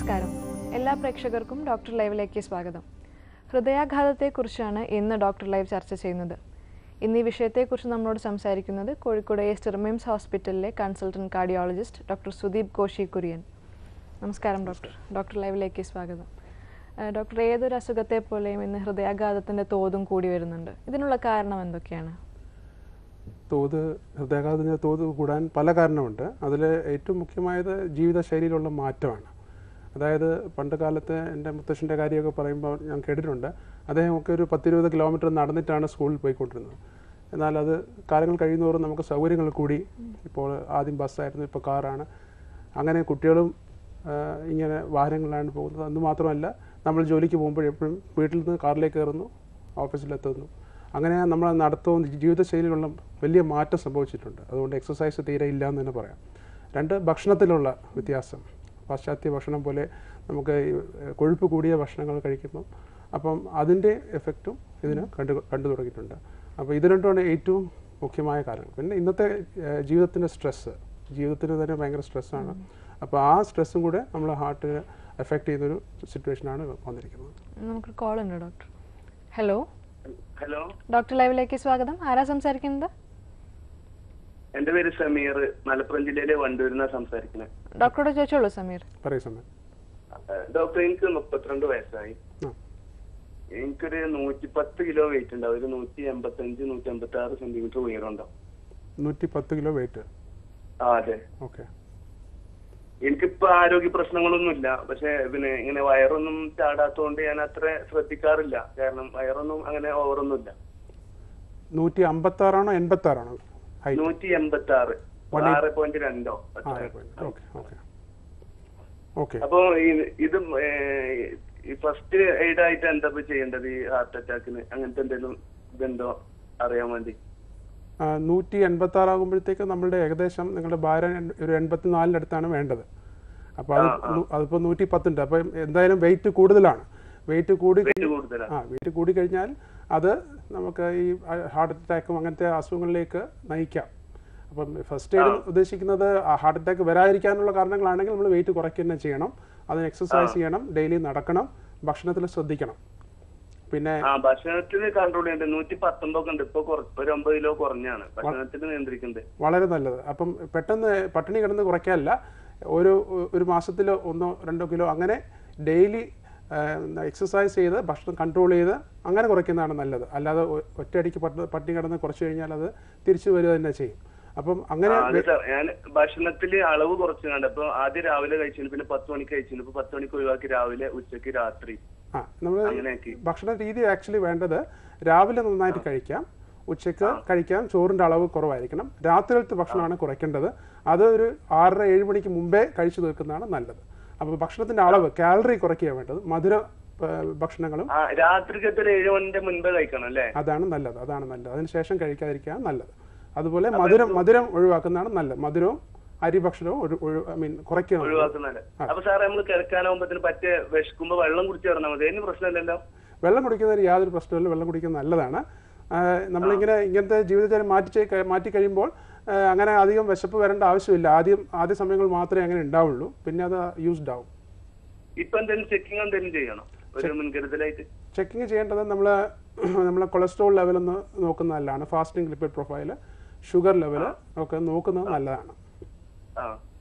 നമസ്കാരം എല്ലാ പ്രേക്ഷകർക്കും ഡോക്ടർ ലൈവിലേക്ക് സ്വാഗതം ഹൃദയാഘാതത്തെക്കുറിച്ചാണ് ഇന്ന് ഡോക്ടർ ലൈവ് ചർച്ച ചെയ്യുന്നത് ഇന്ന് ഈ വിഷയത്തെക്കുറിച്ച് നമ്മളോട് സംസാരിക്കുന്നത് കോഴിക്കോട് എസ് ടെർമിംസ് ഹോസ്പിറ്റലിലെ consultant cardiologist doctor Sudeep Koshy Kurian നമസ്കാരം ഡോക്ടർ ഡോക്ടർ ലൈവിലേക്ക് സ്വാഗതം ഏഹ് ഡോക്ടർ ഏതൊരു അസുഖത്തെ പോലെയും ഇന്ന് ഹൃദയാഘാതത്തിൻ്റെ തോതും കൂടി വരുന്നുണ്ട് ഇതിനുള്ള കാരണം എന്തൊക്കെയാണ് തോത് ഹൃദയാഘാതത്തിൻ്റെ തോത് കൂടാൻ പല കാരണമുണ്ട് അതിൽ ഏറ്റവും മുഖ്യമായത് ജീവിതശൈലിയിലുള്ള മാറ്റമാണ് അതായത് പണ്ട് കാലത്ത് എൻ്റെ മുത്തശ്ശൻ്റെ കാര്യമൊക്കെ പറയുമ്പോൾ ഞാൻ കേട്ടിട്ടുണ്ട് അദ്ദേഹമൊക്കെ ഒരു പത്തിരുപത് കിലോമീറ്റർ നടന്നിട്ടാണ് സ്കൂളിൽ പോയിക്കൊണ്ടിരുന്നത് എന്നാൽ അത് കാലങ്ങൾ കഴിയുന്നതോറും നമുക്ക് സൗകര്യങ്ങൾ കൂടി ഇപ്പോൾ ആദ്യം ബസ്സായിരുന്നു ഇപ്പോൾ കാറാണ് അങ്ങനെ കുട്ടികളും ആ, ഇങ്ങനെ വാഹനങ്ങളിലാണ് പോകുന്നത് അന്ന് മാത്രമല്ല നമ്മൾ ജോലിക്ക് പോകുമ്പോൾ എപ്പോഴും വീട്ടിൽ നിന്ന് കാറിലേക്ക് കയറുന്നു ഓഫീസിലെത്തുന്നു അങ്ങനെ നമ്മൾ നടത്തവും ജീവിതശൈലിയിലുള്ള വലിയ മാറ്റം സംഭവിച്ചിട്ടുണ്ട് അതുകൊണ്ട് എക്സസൈസ് തീരെ ഇല്ല എന്ന് തന്നെ പറയാം രണ്ട് ഭക്ഷണത്തിലുള്ള വ്യത്യാസം പാശ്ചാത്യ ഭക്ഷണം പോലെ നമുക്ക് ഈ കൊഴുപ്പ് കൂടിയ ഭക്ഷണങ്ങൾ കഴിക്കുമ്പോൾ അപ്പം അതിൻ്റെ എഫക്റ്റും ഇതിന് കണ്ടു കണ്ടു തുടങ്ങിയിട്ടുണ്ട് അപ്പോൾ ഇത് രണ്ടുമാണ് ഏറ്റവും മുഖ്യമായ കാരണം പിന്നെ ഇന്നത്തെ ഏഹ്, ജീവിതത്തിൻ്റെ സ്ട്രെസ്സ് ജീവിതത്തിന് തന്നെ ഭയങ്കര സ്ട്രെസ്സാണ് അപ്പോൾ ആ സ്ട്രെസ്സും കൂടെ നമ്മൾ ഹാർട്ടിനെ എഫക്റ്റ് ചെയ്യുന്നൊരു സിറ്റുവേഷനാണ് വന്നിരിക്കുന്നത് നമുക്ക് കോൾ ഉണ്ട് ഡോക്ടർ ഹലോ ഹലോ ഡോക്ടർ ലൈവിലേക്ക് സ്വാഗതം ആരാ സംസാരിക്കുന്നത് എന്റെ പേര് സമീർ മലപ്പുറം ജില്ലയിലെ വണ്ടൂരിൽ സംസാരിക്കുന്നത് ഡോക്ടറോട് ചോദിച്ചോളൂ സമീർ പറയൂ സമയം ഡോക്ടർ എനിക്ക് മുപ്പത്തിരണ്ട് വയസ്സായി ആ എനിക്കൊരു നൂറ്റി പത്ത് കിലോ വെയിറ്റ് ഉണ്ടാവും ഒരു നൂറ്റി എൺപത്തി അഞ്ച് നൂറ്റി എൺപത്തി ആറ് സെന്റിമീറ്റർ ഉയരം ഉണ്ടാവും നൂറ്റി പത്ത് കിലോ വെയിറ്റ് ആ അതെ ഓക്കെ എനിക്കിപ്പോ ആരോഗ്യ പ്രശ്നങ്ങളൊന്നുമില്ല പക്ഷെ പിന്നെ ഇങ്ങനെ വയറൊന്നും ചാടാത്തോണ്ട് ഞാൻ അത്ര ശ്രദ്ധിക്കാറില്ല കാരണം വയറൊന്നും അങ്ങനെ ഓവറൊന്നുമില്ല നൂറ്റി അമ്പത്താറാണോ എൺപത്താറാണോ ഹൈറ്റ് നൂറ്റി എൺപത്തി ആറ് One eight- ആറ് പോയിന്റ് രണ്ടോ ആറ് പോയിന്റ് ഓക്കെ ഓക്കെ ഓക്കെ അപ്പൊ ഈ- ഇത് ഏഹ്, ഈ ഫസ്റ്റ് എയ്ഡ് ആയിട്ട് എന്താ ഇപ്പൊ ചെയ്യേണ്ടത് ഈ ഹാർട്ട് അറ്റാക്കിന് അങ്ങനത്തെ എന്തെങ്കിലും ഇതുണ്ടോ അറിയാൻ വേണ്ടി നൂറ്റി എൺപത്തി ആറാകുമ്പോഴത്തേക്ക് നമ്മളുടെ ഏകദേശം നിങ്ങളുടെ ഭാരം എൺ- ഒരു എൺപത്തി നാലിൻ്റെ അടുത്താണ് വേണ്ടത് അപ്പോൾ അത് നു- അതിപ്പോൾ നൂറ്റി പത്തുണ്ട് അപ്പം എന്തായാലും വെയിറ്റ് കൂടുതലാണ് വെയിറ്റ് കൂടി വെയിറ്റ് കൂടുതലാണ് ആ വെയിറ്റ് കൂടി കഴിഞ്ഞാൽ അത് നമുക്ക് ഈ ഹാർട്ട് അറ്റാക്കും അങ്ങനത്തെ അസുഖങ്ങളിലേക്ക് നയിക്കാം അപ്പം ഫസ്റ്റ് എയ്ഡ് ഉദ്ദേശിക്കുന്നത് ഹാർട്ട് അറ്റാക്ക് വരാതിരിക്കാനുള്ള കാരണങ്ങളാണെങ്കിൽ നമ്മൾ വെയിറ്റ് കുറയ്ക്കുക തന്നെ ചെയ്യണം അതിന് എക്സസൈസ് ചെയ്യണം ഡെയിലി നടക്കണം ഭക്ഷണത്തിൽ ശ്രദ്ധിക്കണം പിന്നെ ആ ഭക്ഷണത്തിന് കൺട്രോൾ ചെയ്യണ്ടേ നൂറ്റി പത്തൊമ്പതൊക്കെ ഉണ്ട് ഇപ്പൊ കുറ- ഒരു ഒമ്പത് കിലോ കുറഞ്ഞാണ് ഭക്ഷണത്തിന് നിയന്ത്രിക്കുന്നത് വളരെ നല്ലത് അപ്പം പെട്ടെന്ന് പട്ടിണി കിടന്ന് കുറയ്ക്കാനല്ല ഒരു ഒരു മാസത്തിൽ ഒന്നോ രണ്ടോ കിലോ അങ്ങനെ ഡെയിലി എക്സസൈസ് ചെയ്ത് ഭക്ഷണം കൺട്രോൾ ചെയ്ത് അങ്ങനെ കുറയ്ക്കുന്നതാണ് നല്ലത് അല്ലാതെ ഒ- ഒറ്റയടിക്ക് പട്ട് പട്ടിണി കിടന്ന് കുറച്ച് കഴിഞ്ഞാൽ അത് തിരിച്ചു വരിക തന്നെ ചെയ്യും അപ്പം അങ്ങനെ അത് സാർ ഞാൻ ഭക്ഷണത്തില് അളവ് കുറച്ച് കണ്ട് അപ്പൊ ആദ്യം രാവിലെ കഴിച്ചിരുന്നു പിന്നെ പത്ത് മണിക്ക് കഴിച്ചിരുന്നു ഇപ്പൊ പത്ത് മണിക്ക് ഒഴിവാക്കി രാവിലെ ഉച്ചക്ക് രാത്രി ആ നമ്മൾ അങ്ങനെയാക്കി ഭക്ഷണ രീതി ആക്ച്വലി വേണ്ടത് രാവിലെ നന്നായിട്ട് കഴിക്കാം ഉച്ചയ്ക്ക് കഴിക്കാം ചോറിൻ്റെ അളവ് കുറവായിരിക്കണം രാത്രിയിലത്തെ ഭക്ഷണമാണ് കുറയ്ക്കേണ്ടത് അത് ഒരു ആറര ഏഴ് മണിക്ക് മുമ്പേ കഴിച്ചു തീർക്കുന്നതാണ് നല്ലത് അപ്പോൾ ഭക്ഷണത്തിൻ്റെ അളവ് കാലറി കുറയ്ക്കുക വേണ്ടത് മധുര ആ, ഭക്ഷണങ്ങളും ആ രാത്രിക്കത്തെ ഒരു ഏഴ് മണിന്റെ മുൻപേ കഴിക്കണം അല്ലേ അതാണ് നല്ലത് അതാണ് നല്ലത് അതിനുശേഷം കഴിക്കാതിരിക്കുകയാണ് നല്ലത് അതുപോലെ മധുരം മധുരം ഒഴിവാക്കുന്നതാണ് നല്ലത് മധുരവും അരി ഭക്ഷണവും ഐ മീൻ കുറയ്ക്കണം ഒഴിവാക്കുന്നല്ലേ അപ്പൊ സാറേ നമ്മൾ കിടക്കാനാവുമ്പത്തിന് പറ്റേ വിശക്കുമ്പോ വെള്ളം കുടിച്ച് കിടന്നാൽ മതി അതിന് പ്രശ്നമില്ലല്ലോ വെള്ളം കുടിക്കുന്നതിന് യാതൊരു പ്രശ്നമില്ല വെള്ളം കുടിക്കുന്നത് നല്ലതാണ് ആ, നമ്മളിങ്ങനെ ഇങ്ങനത്തെ ജീവിതചര്യം മാറ്റി ചെയ്- മാറ്റി കഴിയുമ്പോൾ ആ, അങ്ങനെ അധികം വിശപ്പ് വരേണ്ട ആവശ്യമില്ല ആദ്യം ആദ്യ സമയങ്ങൾ മാത്രമേ അങ്ങനെ ഉണ്ടാവുള്ളൂ പിന്നെ അത് യൂസ്ഡ് ആവും ഇപ്പൊ എന്തെങ്കിലും ചെക്കിങ് എന്തെങ്കിലും ചെയ്യണം ഒരു മുൻകരുതലായിട്ട് ചെക്കിങ് ചെയ്യേണ്ടത് നമ്മൾ നമ്മൾ കൊളസ്ട്രോൾ ലെവലൊന്ന് നോക്കുന്നതല്ലാണ് fasting lipid profile sugar level ഒക്കെ നോക്കുന്നത് നല്ലതാണ് ആ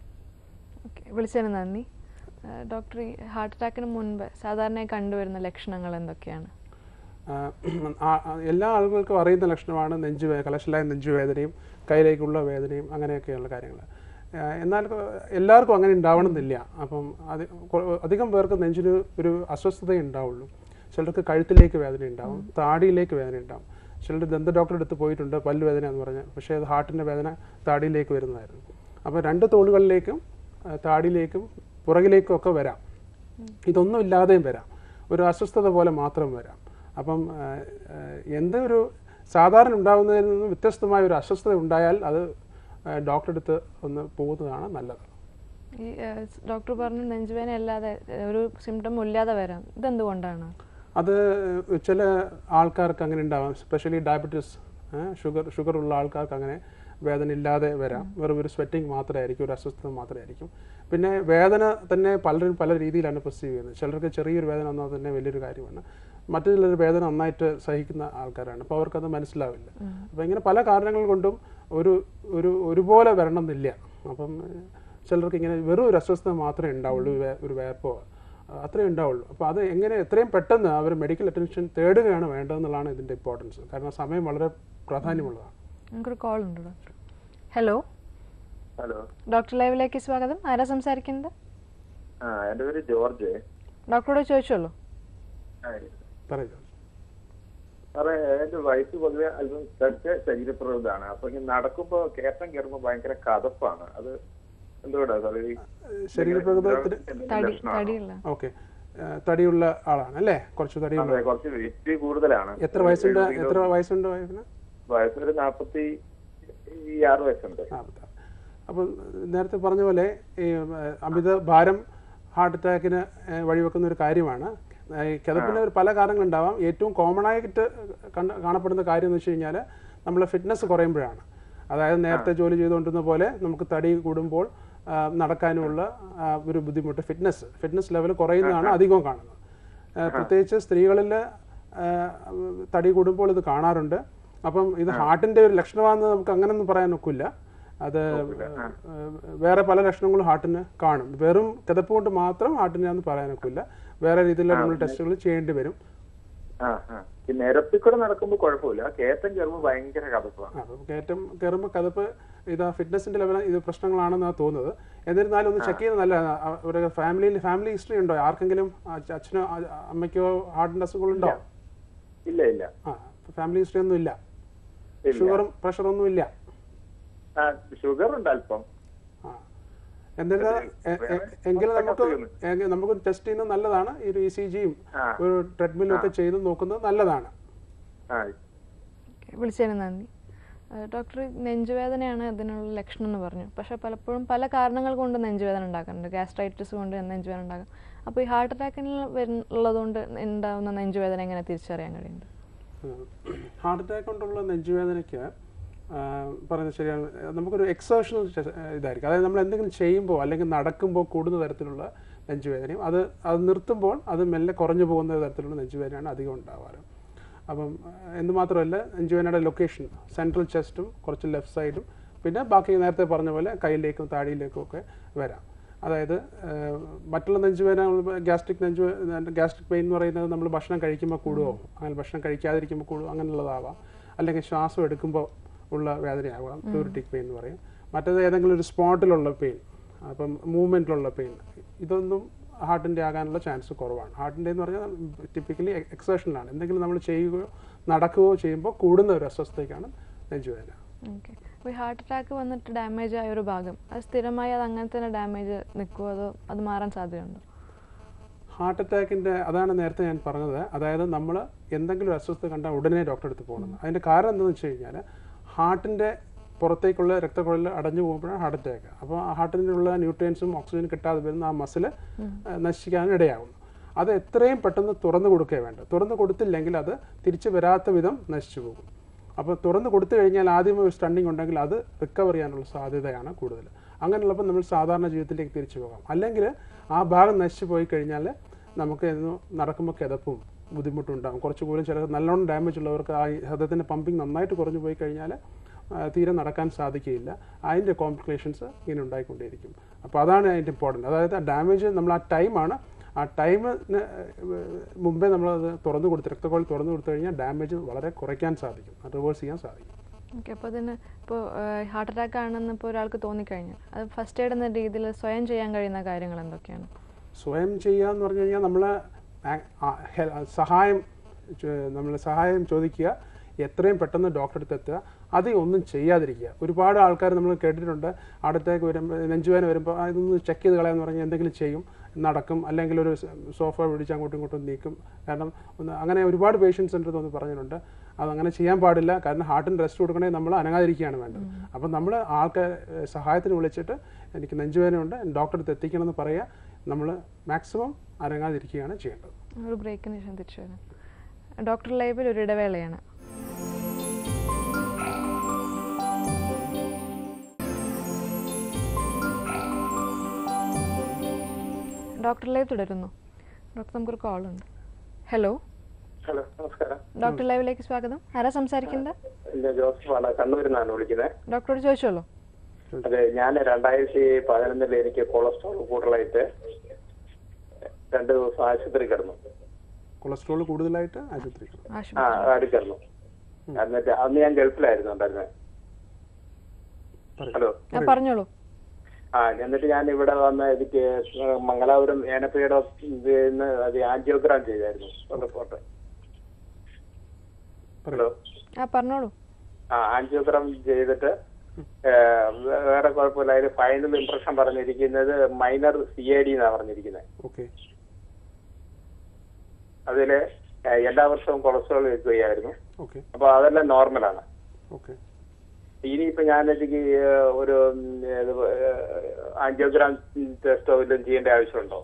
ഓക്കെ വിളിച്ചതിന് നന്ദി ഏഹ് ഡോക്ടർ ഈ ഹാർട്ട് അറ്റാക്കിന് മുൻപ് സാധാരണയായി കണ്ടുവരുന്ന ലക്ഷണങ്ങൾ എന്തൊക്കെയാണ് ആ, ആ, ആ, എല്ലാ ആളുകൾക്കും അറിയുന്ന ലക്ഷണമാണ് നെഞ്ചുവേ കലശലായ നെഞ്ചുവേദനയും കയ്യിലേക്കുള്ള വേദനയും അങ്ങനെയൊക്കെയുള്ള കാര്യങ്ങൾ എന്നാൽ കൊ- എല്ലാവർക്കും അങ്ങനെ ഉണ്ടാവണമെന്നില്ല അപ്പം അത് കൊ- അധികം പേർക്ക് നെഞ്ചിന് ഒരു അസ്വസ്ഥത ഉണ്ടാവുള്ളൂ ചിലർക്ക് കഴുത്തിലേക്ക് വേദന ഉണ്ടാവും താടിയിലേക്ക് വേദന ഉണ്ടാവും ചിലർ ദന്ത ഡോക്ടറെ അടുത്ത് പോയിട്ടുണ്ട് പല്ല് വേദന എന്ന് പറഞ്ഞ് പക്ഷേ അത് ഹാർട്ടിൻ്റെ വേദന താടിയിലേക്ക് വരുന്നതായിരുന്നു അപ്പോൾ രണ്ട് തോളുകളിലേക്കും ആ, താടിയിലേക്കും പുറകിലേക്കും ഒക്കെ വരാം ഇതൊന്നും ഇല്ലാതെയും വരാം ഒരു അസ്വസ്ഥത പോലെ മാത്രം വരാം അപ്പം ആ, ആ, എന്ത് ഒരു സാധാരണ ഉണ്ടാകുന്നതിൽ നിന്ന് വ്യത്യസ്തമായ ഒരു അസ്വസ്ഥത ഉണ്ടായാൽ അത് ആ, ഡോക്ടറെ അടുത്ത് ഒന്ന് പോകുന്നതാണ് നല്ലത് ഈ ഏഹ്, ഡോക്ടർ പറഞ്ഞു നെഞ്ചുവേദന അല്ലാതെ ഏഹ്, ഒരു സിംറ്റം ഇല്ലാതെ വരാം ഇതെന്തുകൊണ്ടാണ് അത് ചില ആൾക്കാർക്ക് അങ്ങനെ ഉണ്ടാവാം സ്പെഷ്യലി ഡയബറ്റീസ് ഷുഗർ ഷുഗർ ഉള്ള ആൾക്കാർക്ക് അങ്ങനെ വേദന ഇല്ലാതെ വരാം വെറും ഒരു സ്വെറ്റിംഗ് മാത്രമായിരിക്കും ഒരു അസ്വസ്ഥത മാത്രമായിരിക്കും പിന്നെ വേദന തന്നെ പലരും പല രീതിയിലാണ് പെർസീവ് ചെയ്യുന്നത് ചിലർക്ക് ചെറിയൊരു വേദന വന്നാൽ തന്നെ വലിയൊരു കാര്യമാണ് മറ്റു ചിലർ വേദന നന്നായിട്ട് സഹിക്കുന്ന ആൾക്കാരാണ് അപ്പോൾ അവർക്കത് മനസ്സിലാവില്ല അപ്പോൾ ഇങ്ങനെ പല കാരണങ്ങൾ കൊണ്ടും ഒരു ഒരു ഒരുപോലെ വരണം എന്നില്ല അപ്പം ഏഹ്, ചിലർക്ക് ഇങ്ങനെ വെറും ഒരു അസ്വസ്ഥത മാത്രമേ ഉണ്ടാവുള്ളൂ വേ- ഒരു വേർപ്പോ അഹ് അത്രേ ഉണ്ടാവുള്ളൂ അപ്പോൾ അത് എങ്ങനെ എത്രയും പെട്ടെന്ന് അവർ മെഡിക്കൽ അറ്റൻഷൻ തേടുകയാണ് വേണ്ടതെന്നുള്ളതാണ് ഇതിൻ്റെ ഇമ്പോർട്ടൻസ് കാരണം സമയം വളരെ പ്രാധാന്യമുള്ളതാണ് നമുക്കൊരു കോൾ ഉണ്ട് ഡോക്ടർ ഹലോ ഹലോ ഡോക്ടർ ലൈവിലേക്ക് സ്വാഗതം ആരാ സംസാരിക്കുന്നത് ആ എൻ്റെ പേര് ജോർജ് ഡോക്ടറോട് ചോദിച്ചോളൂ പറയുക സാറേ എൻ്റെ വയസ്സ് പൊതുവെ അല്പം തെറ്റ് ശരീരപ്രകൃതാണ് അപ്പൊ ഇങ്ങനെ നടക്കുമ്പോ കയറ്റം കയറുമ്പോ ഭയങ്കര കഥപ്പാണ് അത് എന്തുകൊണ്ടാ സാറേ ഈ ശരീരപ്രകൃതത്തിന് എന്തെങ്കിലും തടി ലക്ഷണമാണോ? തടിയുള്ള ഓക്കെ തടിയുള്ള ആളാണ് അല്ലേ കുറച്ച് തടിയുള്ള അതെ കുറച്ച് വെയിറ്റ് കൂടുതലാണ് എത്ര വയസ്സുണ്ട് എഴുപത് കിലോ- എത്ര വയസ്സുണ്ട് വയസ്സിന് വയസ്സ് ഒരു നാപ്പത്തി ഈ ആറ് വയസ്സുണ്ട് നാൽപ്പത്താറ് അപ്പം നേരത്തെ പറഞ്ഞ പോലെ ഈ ഏഹ്, അമിത ഭാരം ഹാർട്ട് അറ്റാക്കിന് ഏഹ്, വഴിവെക്കുന്ന ഒരു കാര്യമാണ് ഏഹ്, ഈ കിതപ്പിന് ഒരു പല കാരണങ്ങളുണ്ടാവാം ഏറ്റവും കോമൺ ആയിട്ട് കണ്ട് കാണപ്പെടുന്ന കാര്യം എന്ന് വെച്ച് കഴിഞ്ഞാൽ നമ്മളെ ഫിറ്റ്നസ് കുറയുമ്പോഴാണ് അതായത് നേരത്തെ ജോലി ചെയ്തുകൊണ്ടിരുന്ന പോലെ നമുക്ക് തടി കൂടുമ്പോൾ ആ, നടക്കാനുമുള്ള ആ, ഒരു ബുദ്ധിമുട്ട് ഫിറ്റ്നസ് ഫിറ്റ്നസ് ലെവൽ കുറയുന്നതാണ് അധികവും കാണുന്നത് ഏഹ്, പ്രത്യേകിച്ച് സ്ത്രീകളിൽ തടി കൂടുമ്പോൾ ഇത് കാണാറുണ്ട് അപ്പം ഇത് ഹാർട്ടിന്റെ ഒരു ലക്ഷണമാണെന്ന് നമുക്ക് അങ്ങനെയൊന്നും പറയാൻ ഒക്കില്ല അത് ഏഹ്, വേറെ പല ലക്ഷണങ്ങളും ഹാർട്ടിന് കാണും വെറും കിതപ്പ് കൊണ്ട് മാത്രം ഹാർട്ടിനാന്ന് പറയാൻ ഒക്കില്ല വേറെ രീതിയിലുള്ള നമ്മൾ ടെസ്റ്റുകൾ ചെയ്യേണ്ടി വരും ആ ആ ഈ നിരത്തിൽ കൂടെ നടക്കുമ്പോ കുഴപ്പമില്ല കയറ്റം കയറുമ്പോ ഭയങ്കര കഥപ്പാണ് അപ്പം കയറ്റം കയറുമ്പോൾ കഥപ്പ് ഇത് ഫിറ്റ്നസിന്റെ ലെവൽ ഇത് പ്രശ്നങ്ങളാണെന്നാണ് തോന്നുന്നത് എന്നിരുന്നാലും ഒന്ന് ചെക്ക് ചെയ്യുന്നത് നല്ലതാണ് അ- അവരുടെ ഫാമിലിയിൽ ഫാമിലി ഹിസ്റ്ററി ഉണ്ടോ ആർക്കെങ്കിലും അച്ഛ- അച്ഛനോ അ- അമ്മയ്ക്കോ ഹാർട്ടിന്റെ അസുഖങ്ങളുണ്ടോ ഇല്ല ഇല്ല ആ ഫാമിലി ഹിസ്റ്ററി ഒന്നും ഇല്ല ഇല്ല. ഷുഗറും പ്രഷറൊന്നും ഇല്ല ആ ഷുഗർ ഉണ്ട് അല്പം ആ എന്നിരുന്നാൽ എ- എ- എങ്കിലും നമുക്ക് എ- നമുക്ക് ടെസ്റ്റ് ചെയ്യുന്നത് നല്ലതാണ് ഈ ഒരു ഇ സി ജിയും ആ. ഒരു ട്രെഡ്മില്ലും ഒക്കെ ചെയ്ത് നോക്കുന്നത് നല്ലതാണ് ആ ഓക്കേ, വിളിച്ചതിന് നന്ദി ആ, ഡോക്ടർ നെഞ്ചുവേദനയാണ് അതിനുള്ള ലക്ഷണം എന്ന് പറഞ്ഞു പക്ഷേ പലപ്പോഴും പല കാരണങ്ങൾ കൊണ്ട് നെഞ്ചുവേദന ഉണ്ടാക്കാറുണ്ട് ഗ്യാസ്ട്രൈറ്റിസ് കൊണ്ട് നെഞ്ചുവേദന ഉണ്ടാകും അപ്പോൾ ഈ ഹാർട്ട് അറ്റാക്കിന് ഉള്ളതുകൊണ്ട് ഉണ്ടാകുന്ന നെഞ്ചുവേദന എങ്ങനെ തിരിച്ചറിയാൻ കഴിയുന്നത് ഹാർട്ട് അറ്റാക്ക് കൊണ്ടുള്ള നെഞ്ചുവേദനയ്ക്ക് ആ, പറയുന്നത് ശരിയാണ് നമുക്കൊരു എക്സേഷണൽ ഇതായിരിക്കും അതായത് നമ്മൾ എന്തെങ്കിലും ചെയ്യുമ്പോൾ അല്ലെങ്കിൽ നടക്കുമ്പോൾ കൂടുന്ന തരത്തിലുള്ള നെഞ്ചുവേദനയും അത് അത് നിർത്തുമ്പോൾ അത് മെല്ലെ കുറഞ്ഞു പോകുന്ന തരത്തിലുള്ള നെഞ്ചുവേദനയാണ് അധികം ഉണ്ടാവാറ് അപ്പം ആ, എന്ന് മാത്രമല്ല നെഞ്ചുവേദനയുടെ ലൊക്കേഷൻ സെൻട്രൽ ചെസ്റ്റും കുറച്ച് ലെഫ്റ്റ് സൈഡും പിന്നെ ബാക്കി നേരത്തെ പറഞ്ഞ പോലെ കയ്യിലേക്കും താടിയിലേക്കും ഒക്കെ വരാം അതായത് ആ, മറ്റുള്ള നെഞ്ചുവേദന ഗ്യാസ്ട്രിക് നെഞ്ചു ഗ്യാസ്ട്രിക് പെയിൻ എന്ന് പറയുന്നത് നമ്മൾ ഭക്ഷണം കഴിക്കുമ്പോൾ കൂടുമോ അങ്ങനെ ഭക്ഷണം കഴിക്കാതിരിക്കുമ്പോൾ കൂടുമോ അങ്ങനെയുള്ളതാവാം അല്ലെങ്കിൽ ശ്വാസം എടുക്കുമ്പോൾ ഉള്ള വേദനയാവാം പ്യൂരിറ്റിക് പെയിൻ എന്ന് പറയും മറ്റേത് ഏതെങ്കിലും ഒരു സ്പോട്ടിലുള്ള പെയിൻ അപ്പം മൂവ്മെൻറ്റിലുള്ള പെയിൻ ഇതൊന്നും ഹാർട്ടിൻ്റെ ആകാനുള്ള ചാൻസ് കുറവാണ് ഹാർട്ടിൻ്റെ എന്ന് പറഞ്ഞാൽ ടിപ്പിക്കലി എക്സേഷനിലാണ് എന്തെങ്കിലും നമ്മൾ ചെയ്യുകയോ നടക്കുകയോ ചെയ്യുമ്പോൾ കൂടുന്ന ഒരു അസ്വസ്ഥതയ്ക്കാണ് നെഞ്ചുവേദന ഓക്കെ അപ്പോൾ ഈ ഹാർട്ട് അറ്റാക്ക് വന്നിട്ട് ഡാമേജ് ആയ ഒരു ഭാഗം അത് സ്ഥിരമായി അത് അങ്ങനെ തന്നെ ഡാമേജ് നിൽക്കുമോ അതോ അത് മാറാൻ സാധ്യതയുണ്ടോ ഹാർട്ട് അറ്റാക്കിൻ്റെ അതാണ് നേരത്തെ ഞാൻ പറഞ്ഞത് അതായത് നമ്മൾ എന്തെങ്കിലും ഒരു അസ്വസ്ഥത കണ്ടാൽ ഉടനെ ഡോക്ടറെ അടുത്ത് പോകണം അതിൻ്റെ കാരണം എന്താണെന്ന് വെച്ച് കഴിഞ്ഞാൽ ഹാർട്ടിൻ്റെ പുറത്തേക്കുള്ള രക്തക്കുഴൽ അടഞ്ഞു പോകുമ്പോഴാണ് ഹാർട്ട് അറ്റാക്ക് അപ്പോൾ ആ ഹാർട്ടിനുള്ള ന്യൂട്രിയൻസും ഓക്സിജനും കിട്ടാതെ വരുന്ന ആ മസിൽ നശിക്കാൻ ഇടയാകും അത് എത്രയും പെട്ടെന്ന് തുറന്നു കൊടുക്കുക വേണ്ട തുറന്നു കൊടുത്തില്ലെങ്കിൽ അത് തിരിച്ചു വരാത്ത വിധം നശിച്ചു പോകും അപ്പോൾ തുറന്നു കൊടുത്തു കഴിഞ്ഞാൽ ആദ്യം ഒരു സ്റ്റണ്ടിങ് ഉണ്ടെങ്കിൽ അത് റിക്കവർ ചെയ്യാനുള്ള സാധ്യതയാണ് കൂടുതൽ അങ്ങനെയുള്ളപ്പോൾ നമ്മൾ സാധാരണ ജീവിതത്തിലേക്ക് തിരിച്ചു പോകാം അല്ലെങ്കിൽ ആ ഭാഗം നശിച്ചു പോയി കഴിഞ്ഞാൽ നമുക്ക് എന്ന് നടക്കുമ്പോൾ കിതപ്പും ബുദ്ധിമുട്ടും ഉണ്ടാകും കുറച്ച് പോലും ചില നല്ലോണം ഡാമേജ് ഉള്ളവർക്ക് ആ ഹൃദയത്തിൻ്റെ പമ്പിങ് നന്നായിട്ട് കുറഞ്ഞു പോയി കഴിഞ്ഞാൽ ആ, തീരെ നടക്കാൻ സാധിക്കുകയില്ല അതിൻ്റെ കോംപ്ലിക്കേഷൻസ് ഇങ്ങനെ ഉണ്ടായിക്കൊണ്ടേയിരിക്കും അപ്പോൾ അതാണ് അതിൻ്റെ ഇമ്പോർട്ടൻറ്റ് അതായത് ആ ഡാമേജ് നമ്മൾ ആ ടൈമാണ് ആ ടൈമിന് മുമ്പേ നമ്മളത് തുറന്നു കൊടുത്ത് രക്തക്കോൾ തുറന്നു കൊടുത്തു കഴിഞ്ഞാൽ ഡാമേജ് വളരെ കുറയ്ക്കാൻ സാധിക്കും റിവേഴ്സ് ചെയ്യാൻ സാധിക്കും ഓക്കെ അപ്പോൾ അതിന് ഇപ്പോൾ ഹാർട്ട് അറ്റാക്ക് ആണെന്ന് ഇപ്പോൾ ഒരാൾക്ക് തോന്നിക്കഴിഞ്ഞാൽ അത് ഫസ്റ്റ് എയ്ഡ് എന്ന രീതിയിൽ സ്വയം ചെയ്യാൻ കഴിയുന്ന കാര്യങ്ങൾ എന്തൊക്കെയാണ് സ്വയം ചെയ്യുക എന്ന് പറഞ്ഞു കഴിഞ്ഞാൽ നമ്മൾ സഹായം നമ്മൾ സഹായം ചോദിക്കുക എത്രയും പെട്ടെന്ന് ഡോക്ടറെ അടുത്ത് എത്തുക അധികം ഒന്നും ചെയ്യാതിരിക്കുക ഒരുപാട് ആൾക്കാർ നമ്മൾ കേട്ടിട്ടുണ്ട് അടുത്തേക്ക് വരുമ്പോൾ നെഞ്ചുവേദന വരുമ്പോൾ "ആ, ഇതൊന്ന് ചെക്ക് ചെയ്ത് കളയാന്ന് പറഞ്ഞ് എന്തെങ്കിലും ചെയ്യും നടക്കും അല്ലെങ്കിൽ ഒരു സോഫ പിടിച്ച് അങ്ങോട്ടും ഇങ്ങോട്ടും നീക്കും കാരണം ഒന്ന് അങ്ങനെ ഒരുപാട് പേഷ്യൻസ് എൻ്റെ അടുത്ത് പറഞ്ഞിട്ടുണ്ട് അത് അങ്ങനെ ചെയ്യാൻ പാടില്ല കാരണം ഹാർട്ടിന് റെസ്റ്റ് കൊടുക്കണമെങ്കിൽ നമ്മൾ അനങ്ങാതിരിക്കുകയാണ് വേണ്ടത് അപ്പം നമ്മൾ ആൾക്കാർ സഹായത്തിന് വിളിച്ചിട്ട് എനിക്ക് നെഞ്ചുവേദനയുണ്ട് ഡോക്ടറെ അടുത്ത് എത്തിക്കണം എന്ന് പറയുക നമ്മൾ മാക്സിമം അനങ്ങാതിരിക്കുകയാണ് ചെയ്യേണ്ടത് ഒരു ബ്രേക്കിന് ശേഷം തിരിച്ചു വരാം ഡോക്ടർ ലൈവിൽ ഒരു ഇടവേളയാണ് ഡോക്ടർ ലൈവ് തുടരുന്നു ഡോക്ടർ നമുക്കൊരു കോൾ ഉണ്ട് ഹലോ ഹലോ നമസ്കാരം ഡോക്ടർ ലൈവിലേക്ക് സ്വാഗതം ആരാ സംസാരിക്കുന്നത് എന്റെ ജോസഫാണ് കണ്ണൂരിൽ നിന്നാണ് വിളിക്കുന്നത് ഡോക്ടറോട് ചോദിച്ചോളൂ അതെ ഞാൻ രണ്ടായിരത്തി പതിനൊന്നിൽ എനിക്ക് കൊളസ്ട്രോൾ കൂടുതലായിട്ട് രണ്ട് ദിവസം ആശുപത്രി കിടന്നു കൊളസ്ട്രോൾ കൂടുതലായിട്ട് ആശുപത്രി ആ ആശുപത്രി ആടി കിടന്നു എന്നിട്ട് അന്ന് ഞാൻ ഗൾഫിലായിരുന്നു ഉണ്ടായിരുന്നത് പറയൂ ഹലോ ആ പറഞ്ഞോളൂ ആ എന്നിട്ട് ഞാൻ ഇവിടെ വന്ന് എനിക്ക് മംഗലാപുരം ഏനപ്പയുടെ അത് ആൻജിയോഗ്രാം ചെയ്തായിരുന്നു റിപ്പോർട്ട് ഹലോ ആ പറഞ്ഞോളൂ ആ ആൻജിയോഗ്രാം ചെയ്തിട്ട് ഏ, വേ- വേറെ കുഴപ്പമില്ല അതിൽ ഫൈനൽ ഇംപ്രഷൻ പറഞ്ഞിരിക്കുന്നത് മൈനർ സി ഐ ഡി എന്നാ പറഞ്ഞിരിക്കുന്നത് ഓക്കെ അതില് ഏ, എല്ലാ വർഷവും കൊളസ്ട്രോൾ വെക്കുകയായിരുന്നു ഓക്കെ അപ്പൊ അതെല്ലാം നോർമലാണ് ഓക്കെ ഇനിയിപ്പോ ഞാൻ എനിക്ക് ഒരു ഉം, ഏത്, ഏ, ആൻജിയോഗ്രാം ടെസ്റ്റോ വല്ലതും ചെയ്യേണ്ട ആവശ്യമുണ്ടോ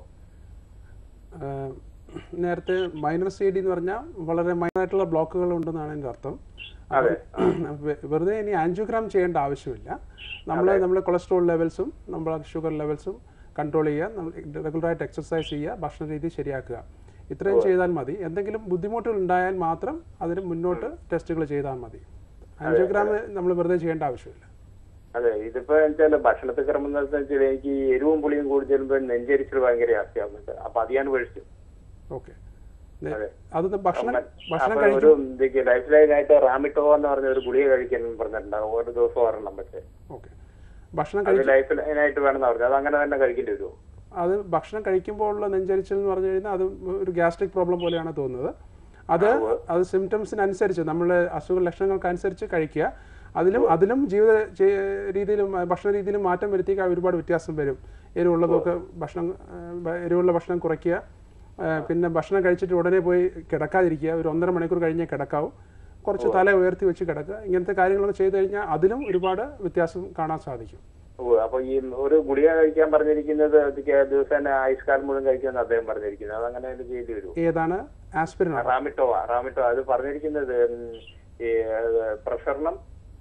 ആഹ് നേരത്തെ മൈനർ സി ഡി എന്ന് പറഞ്ഞാൽ വളരെ മൈനറായിട്ടുള്ള ബ്ലോക്കുകൾ ഉണ്ടെന്നാണ് എൻ്റെ അർത്ഥം അതെ. വെ- വെറുതെ ഇനി ആൻജിയോഗ്രാം ചെയ്യേണ്ട ആവശ്യമില്ല നമ്മൾ നമ്മൾ കൊളസ്ട്രോൾ ലെവൽസും നമ്മൾ ഷുഗർ ലെവൽസും കൺട്രോൾ ചെയ്യുക നമ്മൾ റെഗുലറായിട്ട് എക്സർസൈസ് ചെയ്യുക ഭക്ഷണ രീതി ശരിയാക്കുക ഇത്രയും ചെയ്താൽ മതി എന്തെങ്കിലും ബുദ്ധിമുട്ടുകൾ ഉണ്ടായാൽ മാത്രം അതിന് മുന്നോട്ട് ടെസ്റ്റുകൾ ചെയ്താൽ മതി ആൻജിയോഗ്രാം നമ്മൾ വെറുതെ ചെയ്യേണ്ട ആവശ്യമില്ല അതെ ഇതിപ്പോ വെച്ചാല് ഭക്ഷണത്തിൽ ക്രമം വെച്ചാൽ എനിക്ക് എരിവും പുളിയും കൂടി ചെല്ലുമ്പോൾ നെഞ്ചരിച്ചിൽ ഭയങ്കര ആസ്തിയാവുന്നുണ്ട് അപ്പൊ അത് ഞാൻ കഴിച്ചു ഓക്കെ അതെ. അത് ഭക്ഷണം ഭക്ഷണം അപ്പൊ കഴിക്കും ഒരു ലൈഫ് ലൈനായിട്ട് റാമിട്ടോ എന്ന് പറഞ്ഞ ഒരു ഗുളിക കഴിക്കാൻ പറഞ്ഞിട്ടുണ്ടാവും ഒരു ദിവസം ഒരെണ്ണം പക്ഷേ ഓക്കെ ഭക്ഷണം അത് കഴിക്കും ലൈഫ് ലൈനായിട്ട് വേണമെന്ന് പറഞ്ഞു അത് അങ്ങനെ തന്നെ കഴിക്കേണ്ടി വരുമോ അത് ഭക്ഷണം കഴിക്കുമ്പോൾ ഉള്ള നെഞ്ചരിച്ചൽ എന്ന് പറഞ്ഞു കഴിഞ്ഞാൽ അത് ഒരു ഗ്യാസ്ട്രിക് പ്രോബ്ലം പോലെയാണ് തോന്നുന്നത് അത് അത് സിംറ്റംസിനനുസരിച്ച് നമ്മളെ അസുഖ ലക്ഷണങ്ങൾക്കനുസരിച്ച് കഴിക്കുക അതിലും അതിലും ജീവിത ചെ- രീതിയിലും ആ, ഭക്ഷണ രീതിയിലും മാറ്റം വരുത്തിയാൽ ഒരുപാട് വ്യത്യാസം വരും എരിവുള്ളതൊക്കെ ഭക്ഷണം ആ, ബ- എരിവുള്ള ഭക്ഷണം കുറയ്ക്കുക ആ, പിന്നെ ഭക്ഷണം കഴിച്ചിട്ട് ഉടനെ പോയി കിടക്കാതിരിക്കുക ഒരു ഒന്നര മണിക്കൂർ കഴിഞ്ഞേ കിടക്കാവൂ കുറച്ച് തല ഉയർത്തി വെച്ച് കിടക്കുക ഇങ്ങനത്തെ കാര്യങ്ങളൊക്കെ ചെയ്തു കഴിഞ്ഞാൽ അതിലും ഒരുപാട് വ്യത്യാസം കാണാൻ സാധിക്കും ഓ അപ്പൊ ഈ ഒരു ഗുളിക കഴിക്കാൻ പറഞ്ഞിരിക്കുന്നത് ഇതൊക്കെ ദിവസേന ആയുഷ്കാലം മുഴുവൻ കഴിക്കുമെന്ന് അദ്ദേഹം പറഞ്ഞിരിക്കുന്നത് അത് അങ്ങനെ തന്നെ ചെയ്തു വരുമോ ഏതാണ് ആസ്പിരിൻ ആണോ? റാമിട്ടോ റാമിട്ടോ അത് പറഞ്ഞിരിക്കുന്നത് ഉം, ഈ പ്രഷറിനും